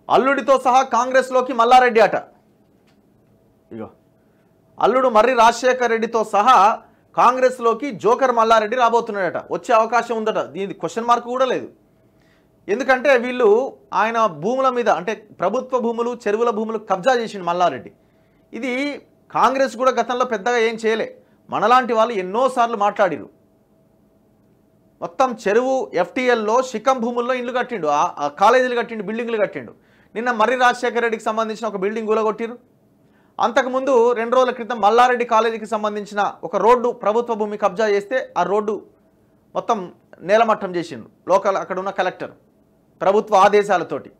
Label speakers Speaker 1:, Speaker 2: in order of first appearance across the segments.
Speaker 1: అల్లుడితో సహా కాంగ్రెస్లోకి మల్లారెడ్డి అట ఇగో అల్లుడు మర్రి రాజశేఖర్ రెడ్డితో సహా కాంగ్రెస్లోకి జోకర్ మల్లారెడ్డి రాబోతున్నాడట వచ్చే అవకాశం ఉందట దీని క్వశ్చన్ మార్క్ కూడా లేదు ఎందుకంటే వీళ్ళు ఆయన భూముల మీద అంటే ప్రభుత్వ భూములు చెరువుల భూములు కబ్జా చేసిండు మల్లారెడ్డి ఇది కాంగ్రెస్ కూడా గతంలో పెద్దగా ఏం చేయలే మనలాంటి వాళ్ళు ఎన్నోసార్లు మాట్లాడిరు మొత్తం చెరువు ఎఫ్టీఎల్లో శిఖం భూముల్లో ఇల్లు కట్టిండు ఆ- ఆ కాలేజీలు కట్టిండు బిల్డింగ్లు కట్టిండు నిన్న మర్రి రాజశేఖర రెడ్డికి సంబంధించిన ఒక బిల్డింగ్ కూలగొట్టిరు అంతకుముందు రెండు రోజుల క్రితం మల్లారెడ్డి కాలేజీకి సంబంధించిన ఒక రోడ్డు ప్రభుత్వ భూమి కబ్జా చేస్తే ఆ రోడ్డు మొత్తం నేలమట్టం చేసిండు లోకల్ అక్కడ ఉన్న కలెక్టర్ ప్రభుత్వ ఆదేశాలతోటి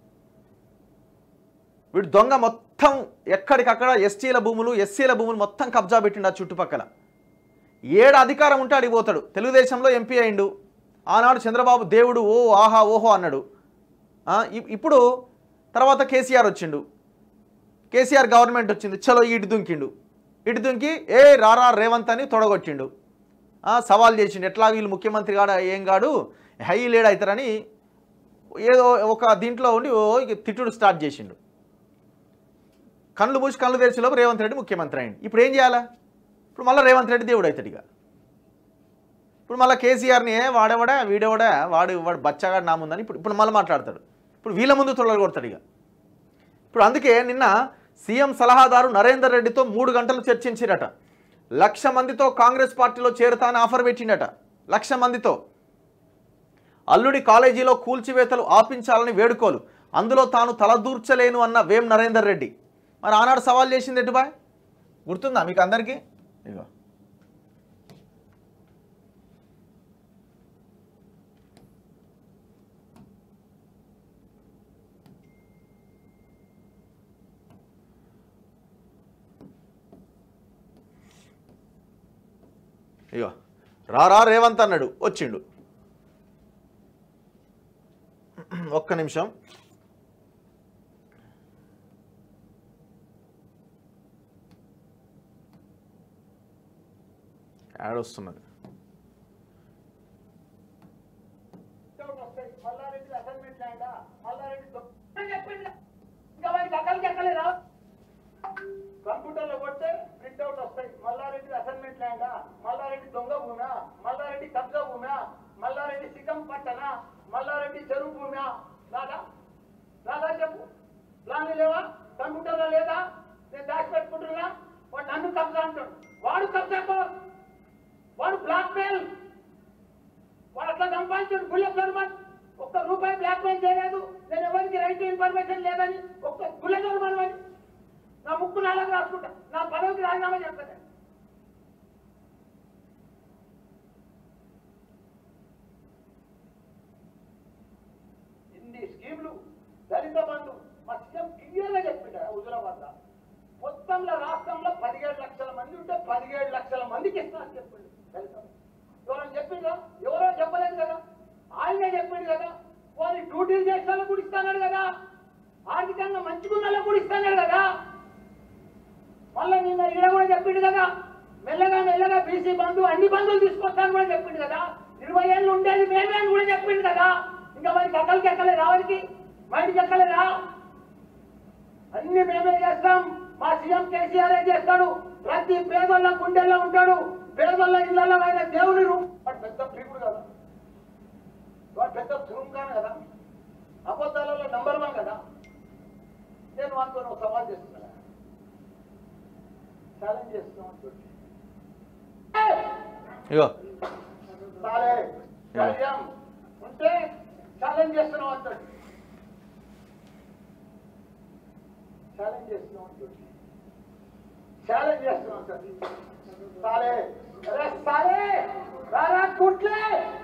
Speaker 1: వీడు దొంగ మొత్తం ఎక్కడికక్కడ ఎస్టీల భూములు ఎస్సీల భూములు మొత్తం కబ్జా పెట్టిండు ఆ చుట్టుపక్కల ఏడు అధికారం ఉంటే అడిగిపోతాడు తెలుగుదేశంలో ఎంపీ అయిండు ఆనాడు చంద్రబాబు దేవుడు ఓ ఆహా ఓహో అన్నాడు ఆ, ఇప్- ఇప్పుడు తర్వాత కేసీఆర్ వచ్చిండు కేసీఆర్ గవర్నమెంట్ వచ్చింది చలో ఇటు దుంకిండు ఇటు దుంకి ఏ రారా రేవంత్ అని తొడగొట్టిండు ఆ, సవాల్ చేసిండు ఎట్లా వీళ్ళు ముఖ్యమంత్రి కాడ ఏం కాడు హై లీడ్ అవుతారని ఏదో ఒక దీంట్లో ఉండి ఓ ఇక తిట్టుడు స్టార్ట్ చేసిండు కళ్ళు మూసి కళ్ళు తెరిచేలోపు రేవంత్ రెడ్డి ముఖ్యమంత్రి అయింది ఇప్పుడు ఏం చేయాలా ఇప్పుడు మళ్ళీ రేవంత్ రెడ్డి దేవుడు అవుతాడు ఇక ఇప్పుడు మళ్ళీ కేసీఆర్ని ఏ వాడేవాడా వీడేవాడా వాడు వాడు బచ్చగాడు నా ముందని ఇప్పుడు ఇప్పుడు మళ్ళీ మాట్లాడతాడు ఇప్పుడు వీళ్ళ ముందు తొలగ కొడతాడు ఇక ఇప్పుడు అందుకే నిన్న సీఎం సలహాదారు నరేందర్ రెడ్డితో మూడు గంటలు చర్చించిరట లక్ష మందితో కాంగ్రెస్ పార్టీలో చేరుతా అని ఆఫర్ పెట్టిండట లక్ష మందితో అల్లుడి కాలేజీలో కూల్చివేతలు ఆపించాలని వేడుకోలు అందులో తాను తలదూర్చలేను అన్న వేం నరేందర్ రెడ్డి మరి ఆనాడు సవాల్ చేసింది ఎటు బాయ్ గుర్తుందా మీకు అందరికీ ఇగో ఇగో రారా రేవంత్ అన్నాడు వచ్చిండు ఒక్క నిమిషం యాడ్ వస్తున్నది
Speaker 2: అవుట్ వస్తాయి మల్లారెడ్డి అసైన్మెంట్ ల్యాండా మల్లారెడ్డి దొ- అని చెప్పిండు ఇంకా వాడికి అక్కడికి ఎక్కలేదా కంప్యూటర్లో కొడితే ప్రింట్ అవుట్ వస్తాయి మల్లారెడ్డి అసైన్మెంట్ ల్యాండా మల్లారెడ్డి దొంగ భూమా మల్లారెడ్డి కబ్జా భూమా మల్లారెడ్డి సిక్కం పట్టణ మల్లారెడ్డి చెరువు భూమా రాదా రాదా చెప్పు ప్లాన్ లేవా కంప్యూటర్లో లేదా నేను దాచి పెట్టుకుంటున్నా వాడు నన్ను కబ్జా అంటాడు వాడు కబ్జా కో- వాడు బ్లాక్ మెయిల్ వాడు అట్లా సంపాదించాడు గుళ్ళ గవర్నమెంట్ ఒక్క రూపాయి బ్లాక్ మెయిల్ చేయలేదు నేను ఎవరికి రైట్ ఇన్ఫర్మేషన్ లేదని ఒక్క గుళ్ళ గవర్నమెంట్ అని నా ముక్కు నాలుగు రాసుకుంటా నా పదవికి రాజీనామా చేస్తాను నేను. ఇన్ని స్కీములు దళిత బంధు మా సీఎం క్లియర్గా చెప్పిండ హుజురాబాద్ మొత్తంలో రాష్ట్రంలో పదిహేడు లక్షల మంది ఉంటే పదిహేడు లక్షల మందికి ఇస్తా అని చెప్పిండు దళిత బంధు. ఎవరైనా చెప్పిండ్రా ఎవరో చెప్పలేదు కదా ఆయనే చెప్పిండు కదా వారి డ్యూటీలు చేసిన వాళ్ళకు కూడా ఇస్తాడు కదా ఆర్థికంగా మంచిగున్న వాళ్ళకు కూడా ఇస్తాడు కదా మళ్ళీ నిన్న ఈడ కూడా చెప్పిండు కదా మెల్లగా మెల్లగా బీసీ బంధు అన్ని బంధువులు తీసుకొస్తాను కూడా చెప్పిండు కదా ఇరవై ఏళ్ళు ఉండేది మేమే అని కూడా చెప్పిండు కదా ఇంకా వారికి అక్కడికి ఎక్కలేదా వారికి బయటికి ఎక్కలేదా అన్ని మేమే చేస్తాం మా సీఎం కేసీఆర్ చేస్తాడు ప్రతి పేదోళ్ళ గుండెల్లో ఉంటాడు పేదోళ్ళ ఇళ్లలో ఆయన దేవుని రూ వాడు పెద్ద ప్రియుడు కదా వాడు పెద్ద తురుంకాను కదా అబద్ధాలలో నంబర్ వన్ కదా నేను వాటితో ఒక సవాల్ చేస్తున్నా ఛాలెంజ్ చేస్తున్నాం చూడండి
Speaker 1: ఇగో
Speaker 2: సాలే కళ్యాణ్ ఉంటే ఛాలెంజ్ చేస్తున్నాం అంటాడు ఛాలెంజ్ చేస్తున్నాం అంటాడు ఛాలెంజ్ చేస్తున్నాం అంటాడు సాలే అరే సాలే రారా కుట్లే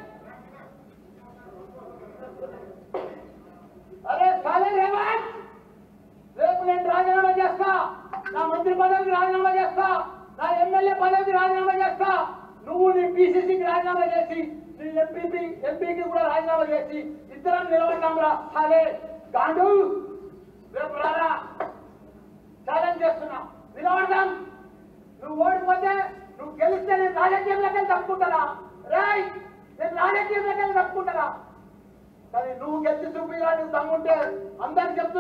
Speaker 2: అరే సాలే రేవంత్ రేపు నేను రాజీనామా చేస్తా నా మంత్రి పదవికి రాజీనామా చేస్తా నా ఎమ్మెల్యే పదవికి రాజీనామా చేస్తా నువ్వు నీ పిసిసికి రాజీనామా చేసి నీ ఎంపీపీ ఎంపీకి కూడా రాజీనామా చేసి ఇద్దరం నిలబడ్డాం రా సాలే గాండు రేపు రారా ఛాలెంజ్ చేస్తున్నా నిలబడదాం నువ్వు ఓడిపోతే నువ్వు గెలిస్తే నేను రాజకీయంలోకి వెళ్ళి తప్పుకుంటారా రైట్ నేను రాజకీయంలోకి వెళ్ళి తప్పుకుంటారా కానీ నువ్వు గెలిచి చూపిరా నువ్వు దమ్ముంటే అందరికి చెప్తున్నావారా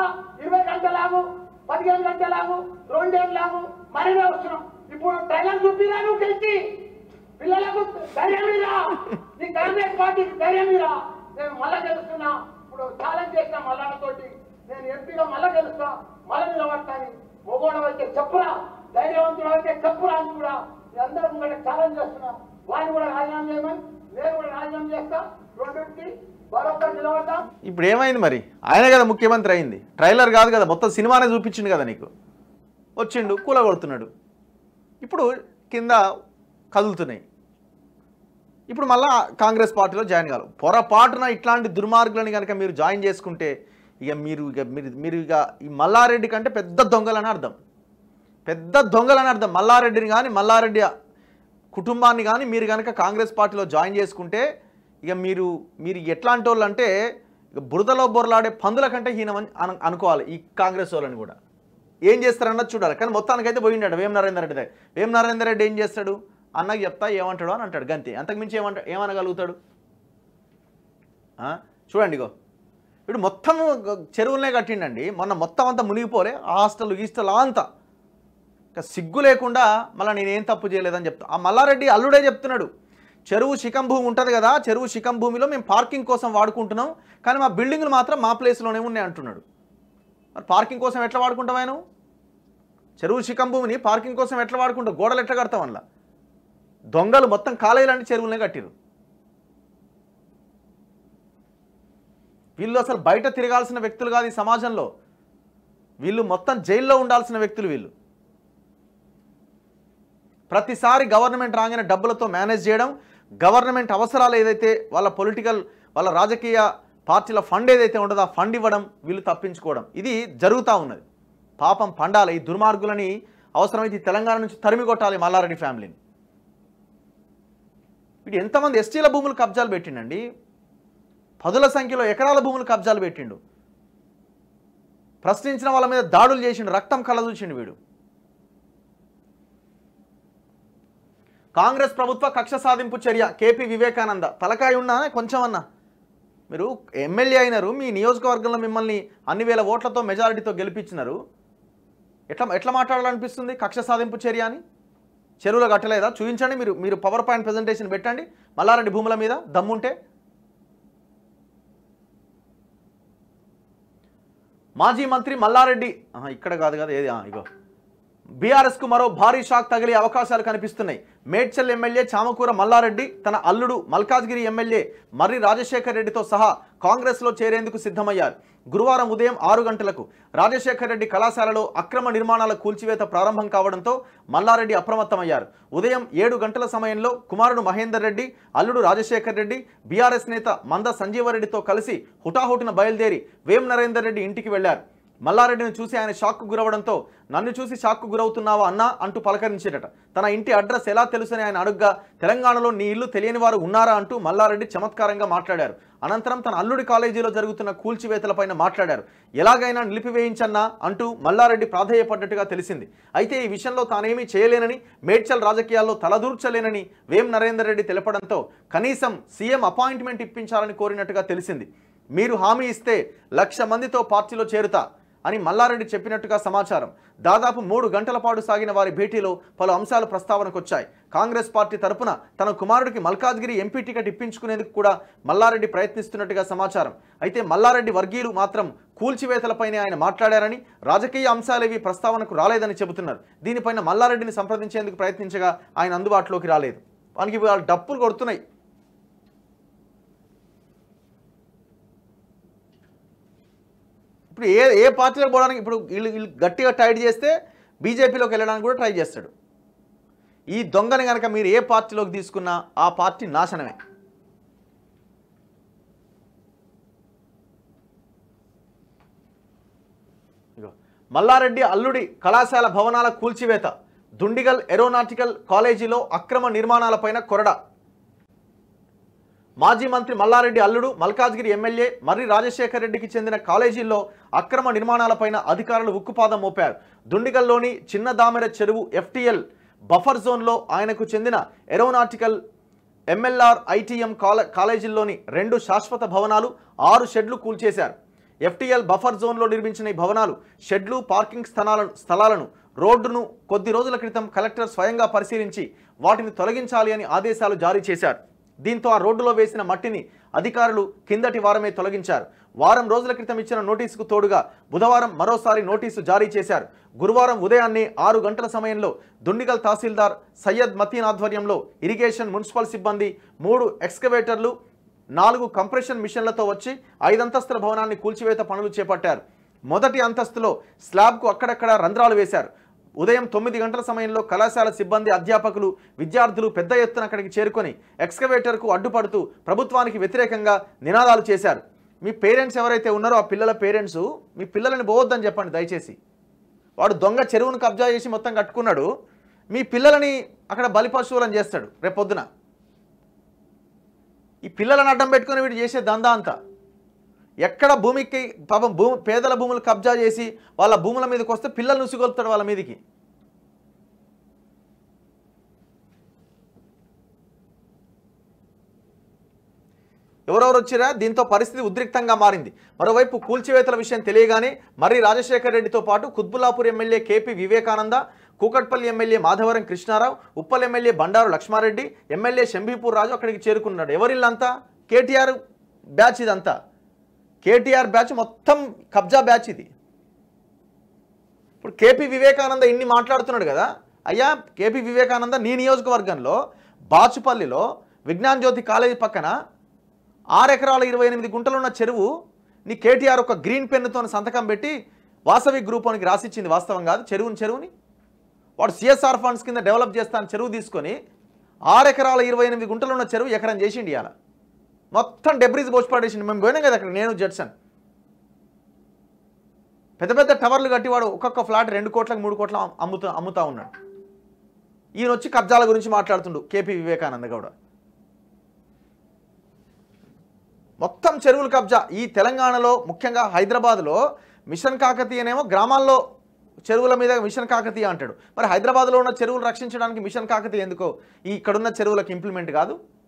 Speaker 2: ఇరవై గంటలాగు పదిహేను గంటలాగు రెండేళ్ళలాగు మరినే వస్తున్నాం ఇప్పుడు ట్రైలర్ చూపిరా నువ్వు గెలిచి పిల్లలకు ధైర్యం మీరా నీ కాంగ్రెస్ పార్టీకి ధైర్యం మీరా నేను మళ్ళా గెలుస్తున్నా ఇప్పుడు ఛాలెంజ్ చేసిన మల్లాలతోటి నేను ఎంపీగా మళ్ళా గెలుస్తా మళ్ళా నిలబడతాను మొగోడం అయితే చెప్పురా ధైర్యవంతుడు అయితే చెప్పురా అని కూడా మీ అందరూ ముంగట ఛాలెంజ్ చేస్తున్నా వాడిని కూడా రాజీనామా చేయమని నేను కూడా రాజీనామా చేస్తా రెండింటికి బరోబర్ నిలబడతాం
Speaker 1: ఇప్పుడు ఏమైంది మరి ఆయనే కదా ముఖ్యమంత్రి అయింది ట్రైలర్ కాదు కదా మొత్తం సినిమానే చూపించిండు కదా నీకు వచ్చిండు కూలగొడుతున్నాడు ఇప్పుడు కింద కదులుతున్నాయి ఇప్పుడు మళ్ళా కాంగ్రెస్ పార్టీలో జాయిన్ కావాలి పొరపాటున ఇట్లాంటి దుర్మార్గులని కనుక మీరు జాయిన్ చేసుకుంటే ఇక మీరు ఇక మీరు మీరు ఇక ఈ మల్లారెడ్డి కంటే పెద్ద దొంగలని అర్థం పెద్ద దొంగలని అర్థం మల్లారెడ్డిని కానీ మల్లారెడ్డి కుటుంబాన్ని కానీ మీరు కనుక కాంగ్రెస్ పార్టీలో జాయిన్ చేసుకుంటే ఇక మీరు మీరు ఎట్లాంటి వాళ్ళు అంటే ఇక బురదలో బొరలాడే పందుల కంటే హీనమని అను అనుకోవాలి ఈ కాంగ్రెస్ వాళ్ళని కూడా ఏం చేస్తారన్నది చూడాలి కానీ మొత్తానికైతే పోయిండాడు వేం నరేందర్ రెడ్డి దగ్గర వేం నరేందర్ రెడ్డి ఏం చేస్తాడు అన్నకి చెప్తా ఏమంటాడు అని అంటాడు గంతే అంతకుమించి ఏమంట ఏమనగలుగుతాడు ఆ? చూడండి ఇగో ఇప్పుడు మొత్తం చెరువులనే కట్టిండండి మొన్న మొత్తం అంతా మునిగిపోలే ఆ హాస్టల్ గీస్టల్ అంతా ఇంకా సిగ్గు లేకుండా మళ్ళీ నేనేం తప్పు చేయలేదని చెప్తా ఆ మల్లారెడ్డి అల్లుడే చెప్తున్నాడు చెరువు శిఖం భూమి ఉంటుంది కదా చెరువు శిఖం భూమిలో మేము పార్కింగ్ కోసం వాడుకుంటున్నాం కానీ మా బిల్డింగ్లు మాత్రం మా ప్లేస్లోనే ఉన్నాయి అంటున్నాడు మరి పార్కింగ్ కోసం ఎట్లా వాడుకుంటావా నువ్వు చెరువు శిఖం భూమిని పార్కింగ్ కోసం ఎట్లా వాడుకుంటావు గోడలు ఎట్లా కడతావు అందులో దొంగలు మొత్తం కాలేజీలాంటి చెరువులనే కట్టిరు వీళ్ళు అసలు బయట తిరగాల్సిన వ్యక్తులు కాదు ఈ సమాజంలో వీళ్ళు మొత్తం జైల్లో ఉండాల్సిన వ్యక్తులు వీళ్ళు ప్రతిసారి గవర్నమెంట్ రాగానే డబ్బులతో మేనేజ్ చేయడం గవర్నమెంట్ అవసరాలు ఏదైతే వాళ్ళ పొలిటికల్ వాళ్ళ రాజకీయ పార్టీల ఫండ్ ఏదైతే ఉండదో ఆ ఫండ్ ఇవ్వడం వీళ్ళు తప్పించుకోవడం ఇది జరుగుతూ ఉన్నది పాపం పండాలి ఈ దుర్మార్గులని అవసరమైతే ఈ తెలంగాణ నుంచి తరిమి కొట్టాలి మల్లారెడ్డి ఫ్యామిలీని వీడు ఎంతమంది ఎస్టీల భూములు కబ్జాలు పెట్టిండండి పదుల సంఖ్యలో ఎకరాల భూములు కబ్జాలు పెట్టిండు ప్రశ్నించిన వాళ్ళ మీద దాడులు చేసిండు రక్తం కలదూచిండు వీడు కాంగ్రెస్ ప్రభుత్వ కక్ష సాధింపు చర్య కేపీ వివేకానంద తలకాయ ఉన్నా కొంచెం అన్నా మీరు ఎమ్మెల్యే అయినారు మీ నియోజకవర్గంలో మిమ్మల్ని అన్ని వేల ఓట్లతో మెజారిటీతో గెలిపించినారు ఎట్లా ఎట్లా మాట్లాడాలనిపిస్తుంది కక్ష సాధింపు చర్య అని చెరువులో కట్టలేదా చూపించండి మీరు మీరు పవర్ పాయింట్ ప్రజెంటేషన్ పెట్టండి మల్లారెడ్డి భూముల మీద దమ్ముంటే మాజీ మంత్రి మల్లారెడ్డి ఆహా, ఇక్కడ కాదు కదా ఏది ఆ, ఇగో బీఆర్ఎస్ కు మరో భారీ షాక్ తగిలే అవకాశాలు కనిపిస్తున్నాయి మేడ్చల్ ఎమ్మెల్యే చామకూర మల్లారెడ్డి తన అల్లుడు మల్కాజ్గిరి ఎమ్మెల్యే మర్రి రాజశేఖర్ రెడ్డితో సహా కాంగ్రెస్లో చేరేందుకు సిద్ధమయ్యారు గురువారం ఉదయం ఆరు గంటలకు రాజశేఖర్ రెడ్డి కళాశాలలో అక్రమ నిర్మాణాల కూల్చివేత ప్రారంభం కావడంతో మల్లారెడ్డి అప్రమత్తమయ్యారు ఉదయం ఏడు గంటల సమయంలో కుమారుడు మహేందర్ రెడ్డి అల్లుడు రాజశేఖర్ రెడ్డి బీఆర్ఎస్ నేత మంద సంజీవరెడ్డితో కలిసి హుటాహుటిన బయలుదేరి వేం నరేందర్ రెడ్డి ఇంటికి వెళ్లారు మల్లారెడ్డిని చూసి ఆయన షాక్కు గురవడంతో నన్ను చూసి షాక్కు గురవుతున్నావా అన్నా అంటూ పలకరించేటట తన ఇంటి అడ్రస్ ఎలా తెలుసని ఆయన అడుగ్గా తెలంగాణలో నీ ఇల్లు తెలియని వారు ఉన్నారా అంటూ మల్లారెడ్డి చమత్కారంగా మాట్లాడారు అనంతరం తన అల్లుడి కాలేజీలో జరుగుతున్న కూల్చివేతలపైన మాట్లాడారు ఎలాగైనా నిలిపివేయించన్నా అంటూ మల్లారెడ్డి ప్రాధేయపడ్డట్టుగా తెలిసింది అయితే ఈ విషయంలో తానేమీ చేయలేనని మేడ్చల్ రాజకీయాల్లో తలదూర్చలేనని వేం నరేందర్ రెడ్డి తెలపడంతో కనీసం సీఎం అపాయింట్మెంట్ ఇప్పించాలని కోరినట్టుగా తెలిసింది మీరు హామీ ఇస్తే లక్ష మందితో పార్టీలో చేరుతా అని మల్లారెడ్డి చెప్పినట్టుగా సమాచారం దాదాపు మూడు గంటల పాటు సాగిన వారి భేటీలో పలు అంశాలు ప్రస్తావనకు వచ్చాయి కాంగ్రెస్ పార్టీ తరపున తన కుమారుడికి మల్కాజ్గిరి ఎంపీ టికెట్ ఇప్పించుకునేందుకు కూడా మల్లారెడ్డి ప్రయత్నిస్తున్నట్టుగా సమాచారం అయితే మల్లారెడ్డి వర్గీయులు మాత్రం కూల్చివేతలపైనే ఆయన మాట్లాడారని రాజకీయ అంశాలేవి ప్రస్తావనకు రాలేదని చెబుతున్నారు దీనిపైన మల్లారెడ్డిని సంప్రదించేందుకు ప్రయత్నించగా ఆయన అందుబాటులోకి రాలేదు వానికి వాళ్ళు డప్పులు కొడుతున్నాయి ఇప్పుడు ఏ ఏ పార్టీలో పోవడానికి ఇప్పుడు వీళ్ళు వీళ్ళు గట్టిగా టైట్ చేస్తే బీజేపీలోకి వెళ్ళడానికి కూడా ట్రై చేస్తాడు ఈ దొంగని కనుక మీరు ఏ పార్టీలోకి తీసుకున్నా ఆ పార్టీ నాశనమే ఇగో మల్లారెడ్డి అల్లుడి కళాశాల భవనాల కూల్చివేత దుండిగల్ ఏరోనాటికల్ కాలేజీలో అక్రమ నిర్మాణాలపైన కొరడా మాజీ మంత్రి మల్లారెడ్డి అల్లుడు మల్కాజ్గిరి ఎమ్మెల్యే మర్రి రాజశేఖర్ రెడ్డికి చెందిన కాలేజీల్లో అక్రమ నిర్మాణాలపైన అధికారులు ఉక్కుపాదం మోపారు దుండిగల్లోని చిన్న దామెర చెరువు ఎఫ్టీఎల్ బఫర్ జోన్లో ఆయనకు చెందిన ఏరోనాటికల్ ఎంఎల్ఆర్ ఐటీఎం కాల కాలేజీల్లోని రెండు శాశ్వత భవనాలు ఆరు షెడ్లు కూల్చేశారు ఎఫ్టీఎల్ బఫర్ జోన్లో నిర్మించిన ఈ భవనాలు షెడ్లు పార్కింగ్ స్థలాలను స్థలాలను రోడ్డును కొద్ది రోజుల క్రితం కలెక్టర్ స్వయంగా పరిశీలించి వాటిని తొలగించాలి అని ఆదేశాలు జారీ చేశారు దీంతో ఆ రోడ్డులో వేసిన మట్టిని అధికారులు కిందటి వారమే తొలగించారు వారం రోజుల క్రితం ఇచ్చిన నోటీసుకు తోడుగా బుధవారం మరోసారి నోటీసు జారీ చేశారు గురువారం ఉదయాన్నే ఆరు గంటల సమయంలో దుండిగల్ తహసీల్దార్ సయ్యద్ మతీన్ ఆధ్వర్యంలో ఇరిగేషన్ మున్సిపల్ సిబ్బంది మూడు ఎక్స్కవేటర్లు నాలుగు కంప్రెషన్ మిషన్లతో వచ్చి ఐదంతస్తుల భవనాన్ని కూల్చివేత పనులు చేపట్టారు మొదటి అంతస్తులో స్లాబ్కు అక్కడక్కడ రంధ్రాలు వేశారు ఉదయం తొమ్మిది గంటల సమయంలో కళాశాల సిబ్బంది అధ్యాపకులు విద్యార్థులు పెద్ద ఎత్తున అక్కడికి చేరుకొని ఎక్స్కవేటర్కు అడ్డుపడుతూ ప్రభుత్వానికి వ్యతిరేకంగా నినాదాలు చేశారు మీ పేరెంట్స్ ఎవరైతే ఉన్నారో ఆ పిల్లల పేరెంట్స్ మీ పిల్లలని పోవద్దని చెప్పండి దయచేసి వాడు దొంగ చెరువును కబ్జా చేసి మొత్తం కట్టుకున్నాడు మీ పిల్లలని అక్కడ బలి పశువులను చేస్తాడు రేపొద్దున ఈ పిల్లలను అడ్డం పెట్టుకొని వీడు చేసే దందా అంతా ఎక్కడ భూమికి పాపం భూమి పేదల భూములు కబ్జా చేసి వాళ్ళ భూముల మీదకి వస్తే పిల్లలు నుసిగొలుతాడు వాళ్ళ మీదకి ఎవరెవరు వచ్చిరా దీంతో పరిస్థితి ఉద్రిక్తంగా మారింది మరోవైపు కూల్చివేతల విషయం తెలియగానే మర్రి రాజశేఖర్ రెడ్డితో పాటు Quthbullapur MLA KP Vivekananda Kukatpally MLA Madhavaram Krishnarao Uppal MLA Bandaru Laxmareddy MLA Shambipur Raju అక్కడికి చేరుకున్నాడు ఎవరిల్లంతా కేటీఆర్ బ్యాచ్ ఇదంతా కేటీఆర్ బ్యాచ్ మొత్తం కబ్జా బ్యాచ్ ఇది ఇప్పుడు కేపీ వివేకానంద ఇన్ని మాట్లాడుతున్నాడు కదా అయ్యా కేపీ వివేకానంద నీ నియోజకవర్గంలో బాచుపల్లిలో విజ్ఞాన్ జ్యోతి కాలేజీ పక్కన ఆరు ఎకరాల ఇరవై ఎనిమిది గుంటలున్న చెరువు నీ కేటీఆర్ ఒక గ్రీన్ పెన్నుతో సంతకం పెట్టి వాసవి గ్రూప్ అనికి రాసిచ్చింది వాస్తవం కాదు చెరువుని చెరువుని వాడు సిఎస్ఆర్ ఫండ్స్ కింద డెవలప్ చేస్తాను చెరువు తీసుకొని ఆరు ఎకరాల ఇరవై ఎనిమిది గుంటలున్న చెరువు ఎకరం చేసిండి ఇవాళ మొత్తం డెబ్రీస్ పోసి పడేసిండు మేము పోయినాం కదా అక్కడ నేను జడ్సన్ పెద్ద పెద్ద టవర్లు కట్టి వాడు ఒక్కొక్క ఫ్లాట్ రెండు కోట్లకు మూడు కోట్ల అమ్ముతా అమ్ముతా ఉన్నాడు ఈయన వచ్చి కబ్జాల గురించి మాట్లాడుతుండు కేపీ వివేకానంద గౌడ మొత్తం చెరువుల కబ్జా ఈ తెలంగాణలో ముఖ్యంగా హైదరాబాద్లో మిషన్ కాకతీయనేమో గ్రామాల్లో చెరువుల మీద మిషన్ కాకతీయ అంటాడు మరి హైదరాబాద్లో ఉన్న చెరువులు రక్షించడానికి మిషన్ కాకతీయ ఎందుకో ఈ ఇక్కడున్న చెరువులకు ఇంప్లిమెంట్ కాదు